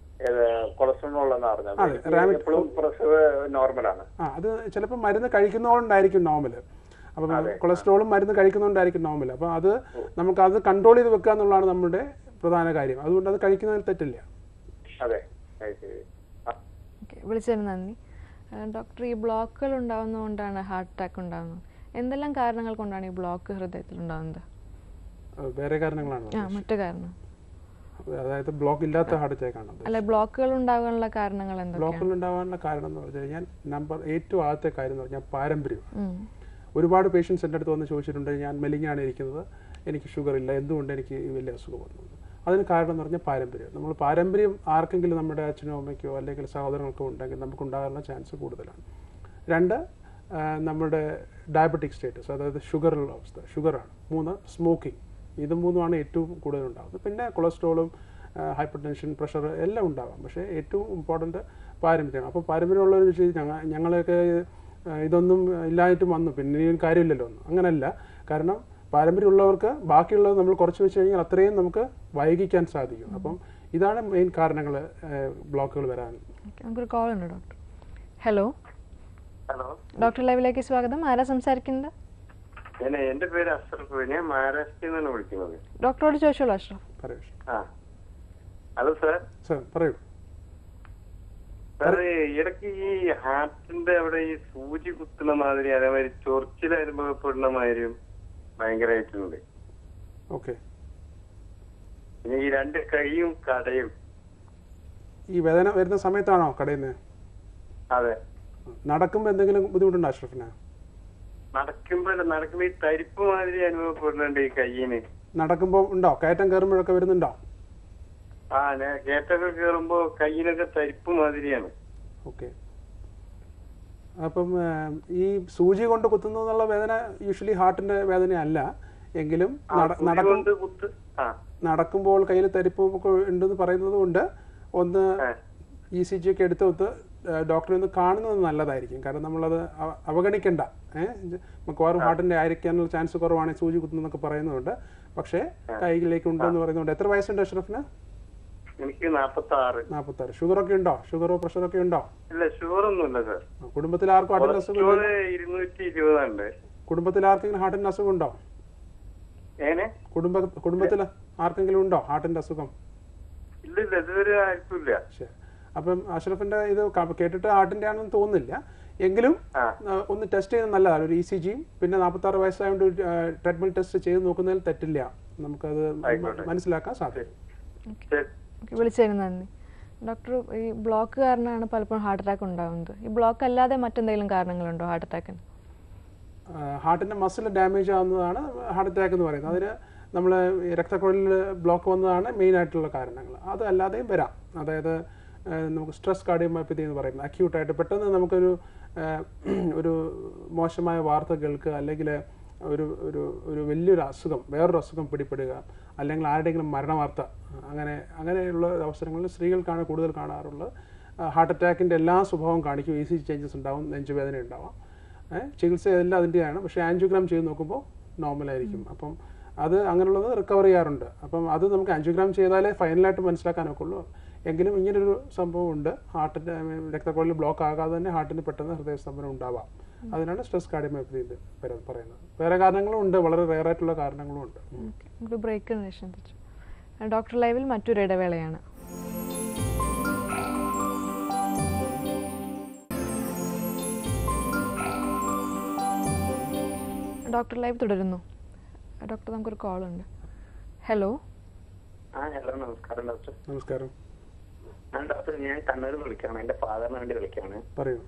കൊളസ്ട്രോളിനെന്നാ അതെ, പറഞ്ഞത് റാമിറ്റോ- എപ്പോഴും പ്രഷർ നോർമലാണ് ആ അത് ചിലപ്പോൾ മരുന്ന് കഴിക്കുന്നതുകൊണ്ടായിരിക്കും നോർമൽ അപ്പം കൊളസ്ട്രോളും മരുന്ന് കഴിക്കുന്നതുകൊണ്ടായിരിക്കും നോർമൽ അപ്പം അത് നമുക്ക് അത് കൺട്രോൾ ചെയ്ത് വെക്കുക എന്നുള്ളതാണ് നമ്മുടെ പ്രധാന കാര്യം അതുകൊണ്ട് അത് കഴിക്കുന്നതിൽ തെറ്റില്ല അതെ അത് ശരി ആ, ഓക്കെ വിളിച്ചതിന് നന്ദി ആ, ഡോക്ടർ ഈ ബ്ലോക്കുകൾ ഉണ്ടാകുന്നതുകൊണ്ടാണ് ഹാർട്ട് അറ്റാക്ക് ഉണ്ടാകുന്നത് എന്തെല്ലാം കാരണങ്ങൾ കൊണ്ടാണ് ഈ ബ്ലോക്ക് ഹൃദയത്തിൽ ഉണ്ടാകുന്നത് അത് വേറെ കാരണങ്ങളാണ് ആ മറ്റു കാരണം അതായത് ബ്ലോക്ക് ഇല്ലാത്ത ഹാർട്ട് അറ്റാക്ക് ആണ് അല്ല ബ്ലോക്കുകൾ ഉണ്ടാകാനുള്ള കാരണങ്ങൾ എന്തൊക്കെയാണ് ബ്ലോക്കുകൾ ഉണ്ടാവാനുള്ള കാരണം എന്ന് പറഞ്ഞു കഴിഞ്ഞാൽ നമ്പർ ഏറ്റവും ആദ്യത്തെ കാര്യം എന്ന് പറഞ്ഞാൽ പാരമ്പര്യം ഉം. ഒരുപാട് പേഷ്യൻസ് എൻ്റെ അടുത്ത് വന്ന് ചോദിച്ചിട്ടുണ്ട് ഞാൻ മെലിഞ്ഞാണ് ഇരിക്കുന്നത് എനിക്ക് ഷുഗർ ഇല്ല എന്തുകൊണ്ട് എനിക്ക് ഈ വലിയ അസുഖം വന്നു അതിന് കാരണം എന്ന് പറഞ്ഞാൽ പാരമ്പര്യം നമ്മൾ പാരമ്പര്യം ആർക്കെങ്കിലും നമ്മുടെ അച്ഛനോ അമ്മയ്ക്കോ അല്ലെങ്കിൽ സഹോദരങ്ങൾക്കോ ഉണ്ടെങ്കിൽ നമുക്ക് ഉണ്ടാകാനുള്ള ചാൻസ് കൂടുതലാണ് രണ്ട് ആ, നമ്മുടെ ഡയബറ്റിക് സ്റ്റേറ്റസ് അതായത് ഷുഗറുള്ള അവസ്ഥ ഷുഗറാണ് മൂന്ന് സ്മോക്കിംഗ് ഇത് മൂന്നുമാണ് ഏറ്റവും കൂടുതൽ ഉണ്ടാകുന്നത് പിന്നെ കൊളസ്ട്രോളും ഹൈപ്പർ ടെൻഷൻ പ്രഷർ എല്ലാം ഉണ്ടാകാം പക്ഷേ ഏറ്റവും ഇമ്പോർട്ടൻറ്റ് പാരമ്പര്യമാണ് അപ്പോൾ പാരമ്പര്യമുള്ളവർ വെച്ച് ഞങ്ങൾ ഞങ്ങളൊക്കെ ആ, ഇതൊന്നും ഇല്ലായിട്ടും വന്നു പിന്നെ ഇനിയും കാര്യമില്ലല്ലോ ഒന്നും അങ്ങനല്ല കാരണം പാരമ്പര്യമുള്ളവർക്ക് ബാക്കിയുള്ളത് നമ്മൾ കുറച്ച് വെച്ച് കഴിഞ്ഞാൽ അത്രയും നമുക്ക് വൈകിക്കാൻ സാധിക്കും അപ്പം ഇതാണ് മെയിൻ കാരണങ്ങൾ ബ്ലോക്കുകൾ വരാൻ ഓക്കെ നമുക്കൊരു കോൾ ഉണ്ട് ഡോക്ടർ ഹലോ ഹലോ ഡോക്ടർ ലൈവിലേക്ക് സ്വാഗതം ആരാ സംസാരിക്കുന്നത് ഞാൻ എന്റെ പേര് അഷ്റഫ് ഞാൻ മഹാരാഷ്ട്രയിൽ നിന്നാണ് വിളിക്കുന്നത് ഡോക്ടറോട് ചോദിച്ചോളൂ അഷ്റഫ് പറയൂ ആ ഹലോ സാർ സാർ പറയൂ സാർ ഇടയ്ക്ക് ഈ ഹാർട്ടിന്റെ അവിടെ ഈ സൂചി കുത്തുന്ന മാതിരി അതേമാതിരി ചൊറിച്ചിൽ അനുഭവപ്പെടുന്ന മാതിരിയും ഭയങ്കരമായിട്ടുണ്ട് ഓക്കെ പിന്നെ ഈ രണ്ട് കൈയും കടയും ഈ വേദന വരുന്ന സമയത്താണോ കടയിൽ നിന്ന് അതെ നടക്കുമ്പോൾ എന്തെങ്കിലും ബുദ്ധിമുട്ടുണ്ടോ അഷ്റഫിന് നടക്കുമ്പോ നടക്കുമ്പോ ഈ തരിപ്പ് മാതിരി അനുഭവപ്പെടുന്നുണ്ട് ഈ കയ്യിന് നടക്കുമ്പോൾ ഉണ്ടോ കയറ്റം കയറുമ്പോഴൊക്കെ വരുന്നുണ്ടോ ആ ഞാൻ കേട്ടൊക്കെ കേറുമ്പോ കയ്യിനൊക്കെ തരിപ്പ് മാതിരിയാണ് ഓക്കെ അപ്പം ആ, ഈ സൂചി കൊണ്ട് കുത്തുന്നു എന്നുള്ള വേദന യൂഷ്വലി ഹാർട്ടിന്റെ വേദനയല്ല എങ്കിലും ആ, നട- സൂചി നടക്കും കൊണ്ട് കുത്ത് ആ നടക്കുമ്പോൾ കയ്യിൽ തരിപ്പും ഒക്കെ ഉണ്ടെന്ന് പറയുന്നത് കൊണ്ട് ഒന്ന് ആ. ഇ സി ജി ഒക്കെ എടുത്ത് ഒത്ത് ഡോക്ടറെ ഒന്ന് കാണുന്നത് നല്ലതായിരിക്കും കാരണം നമ്മളത് അവ- അവഗണിക്കണ്ട ഏഹ് മിക്കവാറും ഹാർട്ടിന്റെ ആയിരിക്കാനുള്ള ചാൻസ് കുറവാണ് സൂചി കുത്തുന്നൊക്കെ പറയുന്നുണ്ട് പക്ഷേ കൈകളിലേക്ക് ഉണ്ടെന്ന് പറയുന്നുണ്ട് എത്ര വയസ്സുണ്ട് അഷ്റഫിന് എനിക്ക് നാപ്പത്തി ആറ് നാൽപ്പത്താറ് ഷുഗറൊക്കെ ഉണ്ടോ ഷുഗറോ പ്രഷറൊക്കെ ഉണ്ടോ ഇല്ല ഷുഗർ ഒന്നുമില്ല സാർ കുടുംബത്തിൽ ആർക്കും അടിയുള്ള അസുഖം കൊളസ്ട്രോള് ഇരുന്നൂറ്റി ഇരുപതുണ്ട് കുടുംബത്തിൽ ആർക്കെങ്കിലും ഹാർട്ടിൻ്റെ അസുഖം ഉണ്ടോ എങ്ങനെ കുടുംബ കുടുംബത്തിൽ ആർക്കെങ്കിലും ഉണ്ടോ ഹാർട്ടിൻ്റെ അസുഖം ഇല്ല ഇല്ല ഇതുവരെ ആയിട്ടില്ല ശരി അപ്പം അഷ്റഫിൻ്റെ ഇത് ക- കേട്ടിട്ട് ഹാർട്ടിൻ്റെ ആണെന്ന് തോന്നുന്നില്ല എങ്കിലും ആ. ആ, ഒന്ന് ടെസ്റ്റ് ചെയ്യുന്നത് നല്ലതാണ് ഒരു ഇ സി ജിയും പിന്നെ നാൽപ്പത്താറ് വയസ്സായതുകൊണ്ട് ഒരു ട്രെഡ്മിൽ ടെസ്റ്റ് ചെയ്ത് നോക്കുന്നതിൽ തെറ്റില്ല നമുക്കത് ആയിക്കോട്ടെ. മനസ്സിലാക്കാൻ സാധിക്കും ശരി ഓക്കെ വിളിച്ചതിന് നന്ദി ഡോക്ടർ ഈ ബ്ലോക്ക് കാരണമാണ് പലപ്പോഴും ഹാർട്ട് അറ്റാക്ക് ഉണ്ടാകുന്നത് ഈ ബ്ലോക്ക് അല്ലാതെ മറ്റെന്തെങ്കിലും കാരണങ്ങളുണ്ടോ ഹാർട്ട് അറ്റാക്കിന് ഹാർട്ടിൻ്റെ മസിൽ ഡാമേജ് ആവുന്നതാണ് ഹാർട്ട് അറ്റാക്ക് എന്ന് പറയുന്നത് അതിന് നമ്മൾ രക്തക്കുഴലിൽ ബ്ലോക്ക് വന്നതാണ് മെയിൻ ആയിട്ടുള്ള കാരണങ്ങൾ അത് അല്ലാതെയും വരാം അതായത് ആ, നമുക്ക് സ്ട്രെസ് കാർഡിയോമയോപ്പതി എന്ന് പറയുന്നത് അക്യൂട്ടായിട്ട് പെട്ടെന്ന് നമുക്കൊരു ആ, ഒരു മോശമായ വാർത്ത കേൾക്കുക അല്ലെങ്കിൽ ഒരു ഒരു ഒരു വലിയൊരു അസുഖം വേറൊരു അസുഖം പിടിപ്പെടുക അല്ലെങ്കിൽ ആരുടെയെങ്കിലും മരണവാർത്ത അങ്ങനെ അങ്ങനെയുള്ള അവസരങ്ങളിൽ സ്ത്രീകൾക്കാണ് കൂടുതൽ കാണാറുള്ളത് ഹാർട്ട് അറ്റാക്കിൻ്റെ എല്ലാ സ്വഭാവവും കാണിക്കും ഈസി ചേഞ്ചസ് ഉണ്ടാവും നെഞ്ചുവേദന ഉണ്ടാവാം ഏഹ് ചികിത്സ എല്ലാം അതിൻ്റെയാണ് പക്ഷേ ആൻജിയോഗ്രാം ചെയ്ത് നോക്കുമ്പോൾ നോർമലായിരിക്കും അപ്പം അത് അങ്ങനെയുള്ളത് റിക്കവർ ചെയ്യാറുണ്ട് അപ്പം അത് നമുക്ക് ആൻജിയോഗ്രാം ചെയ്താലേ ഫൈനലായിട്ട് മനസ്സിലാക്കാനൊക്കെ ഉള്ളൂ എങ്കിലും ഇങ്ങനൊരു സംഭവം ഉണ്ട് ഹാർട്ടിൻ്റെ രക്തക്കുഴലിൽ ബ്ലോക്ക് ആകാതെ തന്നെ ഹാർട്ടിന് പെട്ടെന്ന് ഹൃദയസ്തംഭനം ഉണ്ടാവാം അതിനാണ് സ്ട്രെസ് കാർഡിയോമയോപ്പതി ഇത് വര- പറയുന്നത് വേറെ കാരണങ്ങളും ഉണ്ട് വളരെ റെയർ ആയിട്ടുള്ള കാരണങ്ങളും ഉണ്ട് ഉം. ഓക്കെ നമുക്ക് ബ്രേക്കിന് ശേഷം തിരിച്ചു ഡോക്ടർ ലൈവിൽ മറ്റൊരു ഇടവേളയാണ് ഡോക്ടർ ലൈവ് തുടരുന്നു ഡോക്ടർ നമുക്കൊരു കോൾ ഉണ്ട് ഹലോ ആ ഹലോ നമസ്കാരം ഡോക്ടർ നമസ്കാരം ആ ഡോക്ടർ ഞാൻ കണ്ണൂർ വിളിക്കാണ് എന്റെ ഫാദറിന് വേണ്ടി വിളിക്കാണ് പറയൂ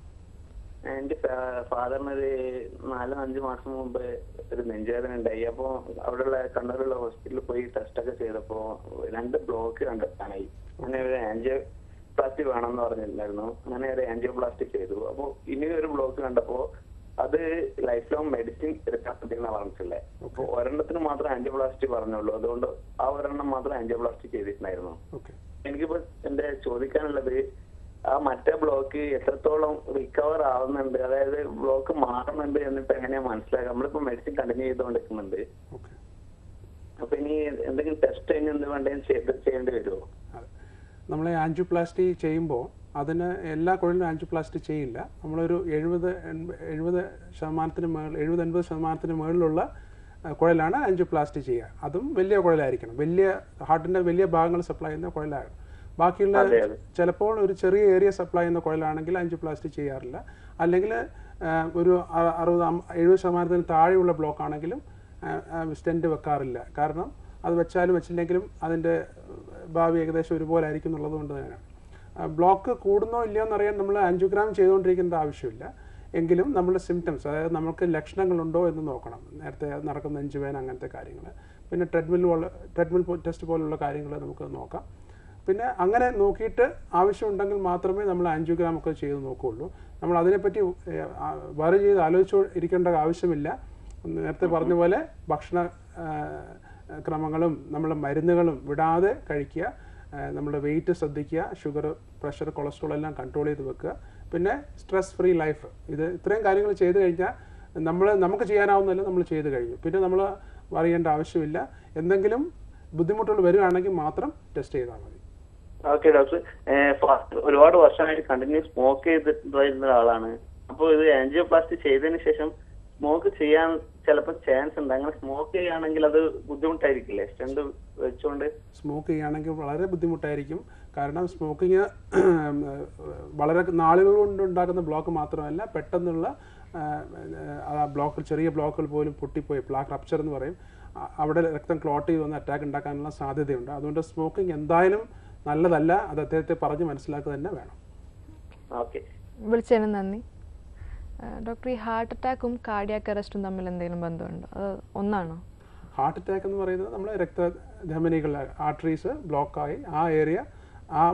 എന്റെ ഫാദറിന് ഒരു നാലോ അഞ്ചു മാസം മുമ്പ് ഒരു നെഞ്ചുവേദന ഉണ്ടായി അപ്പോ അവിടെയുള്ള കണ്ണൂരുള്ള ഹോസ്പിറ്റലിൽ പോയി ടെസ്റ്റ് ഒക്കെ ചെയ്തപ്പോ രണ്ട് ബ്ലോക്ക് കണ്ടെത്താനായി അങ്ങനെ ഒരു ആൻജിയോ പ്ലാസ്റ്റി വേണമെന്ന് പറഞ്ഞിട്ടുണ്ടായിരുന്നു അങ്ങനെ ഒരു ആൻജിയോ പ്ലാസ്റ്റി ചെയ്തു അപ്പോ ഇനി ഒരു ബ്ലോക്ക് കണ്ടപ്പോ അത് ലൈഫ് ലോങ് മെഡിസിൻ എടുക്കാൻ പറ്റുന്ന പറഞ്ഞിട്ടുള്ളത് അപ്പൊ ഒരെണ്ണത്തിന് മാത്രം ആൻജിയോ പ്ലാസ്റ്റി പറഞ്ഞുള്ളൂ അതുകൊണ്ട് ആ ഒരെണ്ണം മാത്രം ആൻജിയോ പ്ലാസ്റ്റി ചെയ്തിട്ടുണ്ടായിരുന്നു ഓക്കെ എനിക്കിപ്പോ എന്റെ ചോദിക്കാനുള്ളത് ആ മറ്റേ ബ്ലോക്ക് എത്രത്തോളം റിക്കവർ ആവുന്നുണ്ട് അതായത് ബ്ലോക്ക് മാറുന്നുണ്ട് എന്നിട്ട് എങ്ങനെയാ മനസ്സിലാക്കുക നമ്മളിപ്പോ മെഡിസിൻ കണ്ടിന്യൂ ചെയ്തുകൊണ്ടിരിക്കുന്നുണ്ട് ഓക്കെ അപ്പൊ ഇനി എന്തെങ്കിലും ടെസ്റ്റ് ഇനി എന്ത് വേണ്ടത് ചെയ്ത് ചെയ്യേണ്ടി വരുമോ അതെ നമ്മൾ ആൻജിയോപ്ലാസ്റ്റി ചെയ്യുമ്പോൾ അതിന് എല്ലാ കുഴലിനും ആൻജിയോപ്ലാസ്റ്റി ചെയ്യില്ല നമ്മളൊരു എഴുപത് എൺപ- എഴുപത് ശതമാനത്തിന് മേൾ എഴുപത് എൺപത് ശതമാനത്തിന് മുകളിലുള്ള ആ, കുഴലാണ് ആൻജിയോപ്ലാസ്റ്റി ചെയ്യുക അതും വലിയ കുഴലായിരിക്കണം വലിയ ഹാർട്ടിൻ്റെ വലിയ ഭാഗങ്ങൾ സപ്ലൈ ചെയ്യുന്ന കുഴലാണ് ബാക്കിയുള്ള അതെ, അതെ. ചിലപ്പോൾ ഒരു ചെറിയ ഏരിയ സപ്ലൈ ചെയ്യുന്ന കുഴലാണെങ്കിൽ ആൻജിയോപ്ലാസ്റ്റി ചെയ്യാറില്ല അല്ലെങ്കിൽ ആ, ഒരു അ- അറുപത് അം- എഴുപത് ശതമാനത്തിന് താഴെയുള്ള ബ്ലോക്ക് ആണെങ്കിലും സ്റ്റെൻറ്റ് വെക്കാറില്ല കാരണം അത് വെച്ചാലും വെച്ചില്ലെങ്കിലും അതിൻ്റെ ഭാവി ഏകദേശം ഒരുപോലെ ആയിരിക്കും എന്നുള്ളത് കൊണ്ട് തന്നെയാണ് ആ, ബ്ലോക്ക് കൂടുന്നോ ഇല്ലയോ എന്നറിയാൻ നമ്മൾ ആൻജിയോഗ്രാം ചെയ്തുകൊണ്ടിരിക്കേണ്ട ആവശ്യമില്ല എങ്കിലും നമ്മുടെ സിംറ്റംസ് അതായത് നമുക്ക് ലക്ഷണങ്ങളുണ്ടോ എന്ന് നോക്കണം നേരത്തെ നടക്കുന്ന നെഞ്ചുവേന അങ്ങനത്തെ കാര്യങ്ങൾ പിന്നെ ട്രെഡ്മിൽ പോലെ ട്രെഡ്മിൽ ടെസ്റ്റ് പോലുള്ള കാര്യങ്ങൾ നമുക്ക് നോക്കാം പിന്നെ അങ്ങനെ നോക്കിയിട്ട് ആവശ്യമുണ്ടെങ്കിൽ മാത്രമേ നമ്മൾ ആൻജിയോഗ്രാം ഒക്കെ ചെയ്ത് നോക്കുകയുള്ളൂ നമ്മൾ അതിനെപ്പറ്റി വറി ചെയ്ത് ആലോചിച്ചു ഇരിക്കേണ്ട ആവശ്യമില്ല നേരത്തെ പറഞ്ഞ പോലെ ഭക്ഷണ ആ, ക്രമങ്ങളും നമ്മളെ മരുന്നുകളും വിടാതെ കഴിക്കുക ആ, നമ്മുടെ വെയിറ്റ് ശ്രദ്ധിക്കുക ഷുഗർ പ്രഷർ കൊളസ്ട്രോൾ എല്ലാം കൺട്രോൾ ചെയ്ത് വെക്കുക പിന്നെ സ്ട്രെസ് ഫ്രീ ലൈഫ് ഇത് ഇത്രയും കാര്യങ്ങൾ ചെയ്ത് കഴിഞ്ഞാൽ നമ്മൾ നമുക്ക് ചെയ്യാനാവുന്നതല്ല നമ്മൾ ചെയ്ത് കഴിഞ്ഞു പിന്നെ നമ്മൾ അറിയേണ്ട ആവശ്യമില്ല എന്തെങ്കിലും ബുദ്ധിമുട്ടുകൾ വരികയാണെങ്കിൽ മാത്രം ടെസ്റ്റ് ചെയ്താൽ മതി ഓക്കെ ഡോക്ടർ ഒരുപാട് വർഷമായിട്ട് കണ്ടിന്യൂ സ്മോക്ക് ചെയ്തിട്ടുണ്ടായിരുന്ന ഒരാളാണ് അപ്പോൾ ഇത് ആൻജിയോപ്ലാസ്റ്റി ചെയ്തതിന് ശേഷം സ്മോക്ക് ചെയ്യാൻ ചിലപ്പോൾ ചാൻസ് ഉണ്ട് അങ്ങനെ സ്മോക്ക് ചെയ്യുകയാണെങ്കിൽ അത് ബുദ്ധിമുട്ടായിരിക്കില്ലേ സ്റ്റണ്ട് വെച്ചുകൊണ്ട് സ്മോക്ക് ചെയ്യുകയാണെങ്കിൽ വളരെ ബുദ്ധിമുട്ടായിരിക്കും കാരണം സ്മോക്കിങ് വളരെ നാളുകൾ കൊണ്ട് ഉണ്ടാക്കുന്ന ബ്ലോക്ക് മാത്രമല്ല പെട്ടെന്നുള്ള ആ, ആ ബ്ലോക്ക് ചെറിയ ബ്ലോക്കുകൾ പോലും പൊട്ടിപ്പോയി പ്ലാക്ക് റപ്ചർ എന്ന് പറയും അ- അവിടെ രക്തം ക്ലോട്ട് ചെയ്ത് വന്ന് അറ്റാക്ക് ഉണ്ടാക്കാനുള്ള സാധ്യതയുണ്ട് അതുകൊണ്ട് സ്മോക്കിംഗ് എന്തായാലും നല്ലതല്ല അത് അദ്ദേഹത്തെ പറഞ്ഞ് മനസ്സിലാക്കുക തന്നെ വേണം ഓക്കെ വിളിച്ചതിന് നന്ദി ആ, ഡോക്ടർ ഈ ഹാർട്ട് അറ്റാക്കും കാർഡിയാക് അറസ്റ്റും തമ്മിൽ എന്തെങ്കിലും ബന്ധമുണ്ടോ അത് ഒന്നാണോ ഹാർട്ട് അറ്റാക്ക് എന്ന് പറയുന്നത് നമ്മൾ രക്തധമനികൾ ആർട്ടറീസ് ബ്ലോക്കായി ആ ഏരിയ ആ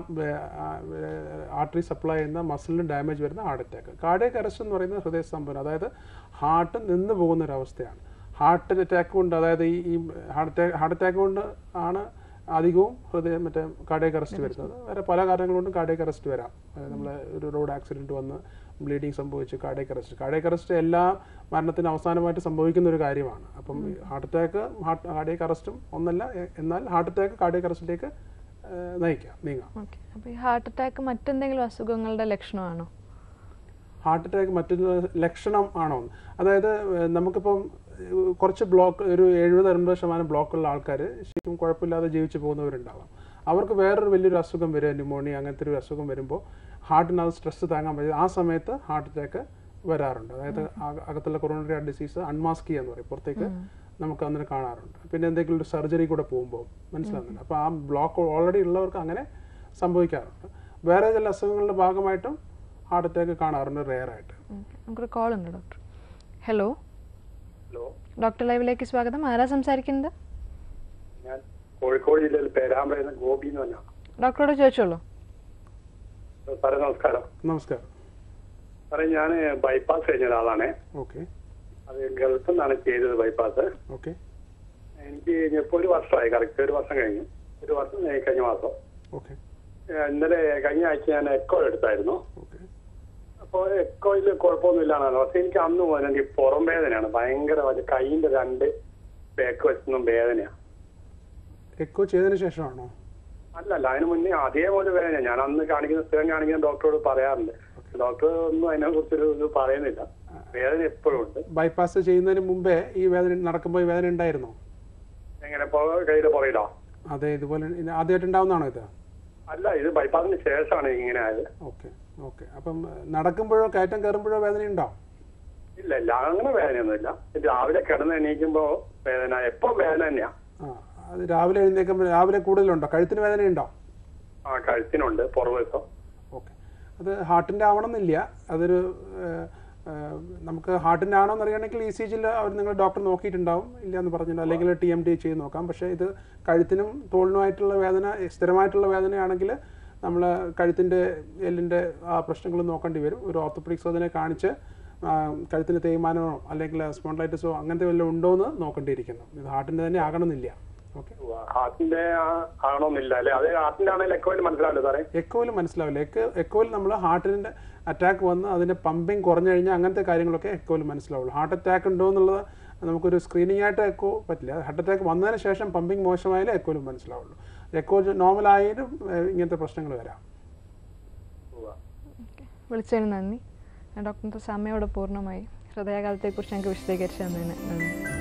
ആർട്ടറി സപ്ലൈ ചെയ്യുന്ന മസിലിന് ഡാമേജ് വരുന്ന ഹാർട്ട് അറ്റാക്ക് കാർഡിയക് അറസ്റ്റ് എന്ന് പറയുന്നത് ഹൃദയസ്തംഭനം അതായത് ഹാർട്ട് നിന്ന് പോകുന്ന ഒരു അവസ്ഥയാണ് ഹാർട്ട് അറ്റാക്ക് കൊണ്ട് അതായത് ഈ ഈ ഹാർട്ട് അറ്റാക്ക് ഹാർട്ട് അറ്റാക്ക് കൊണ്ട് ആണ് അധികവും ഹൃദയം മറ്റേ കാർഡിയക് അറസ്റ്റ് വരുന്നത് വേറെ പല കാരണങ്ങൾ കൊണ്ടും കാർഡിയക് അറസ്റ്റ് വരാം നമ്മൾ ഒരു റോഡ് ആക്സിഡൻറ്റ് വന്ന് ബ്ലീഡിങ് സംഭവിച്ച് കാർഡിയക് അറസ്റ്റ് കാർഡിയക് അറസ്റ്റ് എല്ലാ മരണത്തിന് അവസാനമായിട്ട് സംഭവിക്കുന്ന ഒരു കാര്യമാണ് അപ്പം ഹാർട്ട് അറ്റാക്ക് ഹാർട്ട് കാർഡിയക് അറസ്റ്റും ഒന്നല്ല എ- എന്നാൽ ഹാർട്ട് അറ്റാക്ക് കാർഡിയക് അറസ്റ്റിലേക്ക് നയിക്കാം നീങ്ങാം ഓക്കെ അപ്പോൾ ഈ ഹാർട്ട് അറ്റാക്ക് മറ്റെന്തെങ്കിലും അസുഖങ്ങളുടെ ലക്ഷണമാണോ ഹാർട്ട് അറ്റാക്ക് മറ്റൊരു ലക്ഷണം ആണോ എന്ന്. അതായത് ഏഹ്, നമുക്കിപ്പം ഏഹ്, കുറച്ച് ബ്ലോക്ക് ഒരു എഴുപത് അൻപത് ശതമാനം ബ്ലോക്കുള്ള ആൾക്കാർ ശരിക്കും കുഴപ്പമില്ലാതെ ജീവിച്ചു പോകുന്നവരുണ്ടാവാം അവർക്ക് വേറൊരു വലിയൊരു അസുഖം വരിക ന്യൂമോണിയ അങ്ങനത്തെ ഒരു അസുഖം വരുമ്പോൾ ഹാർട്ടിന് അത് സ്ട്രെസ് താങ്ങാൻ പറ്റും ആ സമയത്ത് ഹാർട്ട് അറ്റാക്ക് വരാറുണ്ട് അതായത് അക- അകത്തുള്ള കൊറോണറി ഹാർട്ട് ഡിസീസ് അൺമാസ്ക് ചെയ്യുക എന്ന് പറയും പുറത്തേക്ക് നമുക്ക് അങ്ങനെ കാണാറുണ്ട് പിന്നെ എന്തെങ്കിലും ഒരു സർജറി കൂടെ പോകുമ്പോൾ മനസ്സിലാകുന്നുണ്ട് അപ്പോൾ ആ ബ്ലോക്ക് ഓൾറെഡി ഉള്ളവർക്ക് അങ്ങനെ സംഭവിക്കാറുണ്ട് വേറെ ചില അസുഖങ്ങളുടെ ഭാഗമായിട്ടും ഹാർട്ട് അറ്റാക്ക് കാണാറുണ്ട് റെയർ ആയിട്ട് ഓക്കെ നമുക്കൊരു കോൾ ഉണ്ട് ഡോക്ടർ ഹലോ ഹലോ ഡോക്ടർ ലൈവിലേക്ക് സ്വാഗതം ആരാ സംസാരിക്കുന്നത് ഞാൻ കോഴിക്കോട് ജില്ലയിൽ പേരാമ്പ്രയിൽ നിന്ന് ഗോപി എന്ന് പറഞ്ഞാൽ ഡോക്ടറോട് ചോദിച്ചോളൂ സാറേ നമസ്കാരം നമസ്കാരം സാറേ ഞാൻ ബൈപ്പാസ് കഴിഞ്ഞ ഒരാളാണ് ഓക്കെ അത് ഗൾഫിൽ നിന്നാണ് ചെയ്തത് ബൈപ്പാസ് ഓക്കെ എനിക്ക് ഇപ്പോൾ ഒരു വർഷമായി കറക്റ്റ് ഒരു വർഷം കഴിഞ്ഞു ഒരു വർഷം കഴിഞ്ഞ് കഴിഞ്ഞ മാസം ഓക്കെ ഏഹ് ഇന്നലെ കഴിഞ്ഞ ആഴ്ച ഞാൻ എക്കോ എടുത്തായിരുന്നു ഓക്കെ അപ്പോൾ എക്കോയിൽ കുഴപ്പമൊന്നുമില്ലാന്നാണ് പക്ഷെ എനിക്ക് അന്ന് മുതൽ എനിക്ക് പുറം വേദനയാണ് ഭയങ്കര വലിയ കൈയിന്റെ രണ്ട് ബാക്ക് വശത്തുനിന്നും വേദനയാണ് എക്കോ ചെയ്തതിന് ശേഷമാണോ അല്ലല്ല അതിന് മുന്നേ അതേപോലെ വേദന ഞാൻ അന്ന് കാണിക്കുന്ന സ്ഥിരം കാണിക്കുന്ന ഡോക്ടറോട് പറയാറുണ്ട് ഡോക്ടർ ഒന്നും അതിനെ കുറിച്ചൊരു ഇത് പറയുന്നില്ല വേദന എപ്പോഴും ഉണ്ട് ബൈപ്പാസ് ചെയ്യുന്നതിന് മുമ്പേ ഈ വേദന നടക്കുമ്പോൾ ഈ വേദന ഉണ്ടായിരുന്നോ എങ്ങനെ ഇപ്പൊ കയ്യില് പുറയിലോ അതെ ഇതുപോലെ ഇത് ആദ്യമായിട്ട് ഉണ്ടാവുന്നതാണോ ഇത് അല്ല ഇത് ബൈപ്പാസിന് ശേഷമാണ് ഇങ്ങനെ ആയത് ഓക്കെ ഓക്കെ അപ്പം ഏഹ്, നടക്കുമ്പോഴോ കയറ്റം കയറുമ്പോഴോ വേദന ഉണ്ടോ ഇല്ല ഇല്ല അങ്ങനെ വേദനയൊന്നുമില്ല രാവിലെ കിടന്ന് എണീക്കുമ്പോ വേദന എപ്പോ വേദന തന്നെയാ ആ അത് രാവിലെ എഴുന്നേൽക്കുമ്പോൾ രാവിലെ കൂടുതലുണ്ടോ കഴുത്തിന് വേദന ഉണ്ടോ ആ കഴുത്തിനുണ്ട് പുറവശം ഓക്കെ അത് ഹാർട്ടിൻ്റെ ആവണമെന്നില്ല അതൊരു ഏഹ്, ഏഹ്, നമുക്ക് ഹാർട്ടിൻ്റെ ആണോ എന്ന് അറിയണമെങ്കിൽ ഇ സി ജിയിൽ അവർ നിങ്ങൾ ഡോക്ടർ നോക്കിയിട്ടുണ്ടാവും ഇല്ല എന്ന് പറഞ്ഞില്ല അല്ലെങ്കിൽ ടി എം ടി ചെയ്ത് നോക്കാം പക്ഷേ ഇത് കഴുത്തിനും തോളിനുമായിട്ടുള്ള വേദന സ്ഥിരമായിട്ടുള്ള വേദനയാണെങ്കിൽ നമ്മൾ കഴുത്തിൻ്റെ എല്ലിൻ്റെ ആ പ്രശ്നങ്ങൾ നോക്കേണ്ടി വരും ഒരു ഓർത്തോപെഡിക് സർജനെ കാണിച്ച് ആ, കഴുത്തിന് തേയ്മാനമോ അല്ലെങ്കിൽ സ്പോണ്ടലൈറ്റിസോ അങ്ങനത്തെ വല്ലതും ഉണ്ടോ എന്ന് നോക്കേണ്ടിയിരിക്കുന്നു ഇത് ഹാർട്ടിൻ്റെ തന്നെ ആകണമെന്നില്ല ഓക്കെ ഹാർട്ടിന്റെ ആ- ആണോന്നില്ല അല്ലെ അത് ഹാർട്ടിന്റെ ആണെങ്കിൽ എക്കോയിൽ മനസ്സിലാവില്ല സാറേ എക്കോയിൽ മനസ്സിലാവില്ല എക്കോ എക്കോയിൽ നമ്മൾ ഹാർട്ടിൻ്റെ അറ്റാക്ക് വന്ന് അതിൻ്റെ പമ്പിങ് കുറഞ്ഞു കഴിഞ്ഞാൽ അങ്ങനത്തെ കാര്യങ്ങളൊക്കെ എക്കോയിൽ മനസ്സിലാവുള്ളൂ ഹാർട്ട് അറ്റാക്ക് ഉണ്ടോ എന്നുള്ളത് നമുക്കൊരു സ്ക്രീനിങ് ആയിട്ട് എക്കോ പറ്റില്ല ഹാർട്ട് അറ്റാക്ക് വന്നതിന് ശേഷം പമ്പിങ് മോശമായാലേ എക്കോയിൽ മനസ്സിലാവുള്ളൂ എക്കോ നോർമലായാലും ഏഹ്, ഇങ്ങനത്തെ പ്രശ്നങ്ങൾ വരാം വിളിച്ചതിന് നന്ദി ഡോക്ടറിൻ്റെ സമയോടെ പൂർണ്ണമായി ഹൃദയാഘാതത്തെക്കുറിച്ച് ഞങ്ങൾക്ക് വിശദീകരിച്ചു തന്നതിന് നന്ദി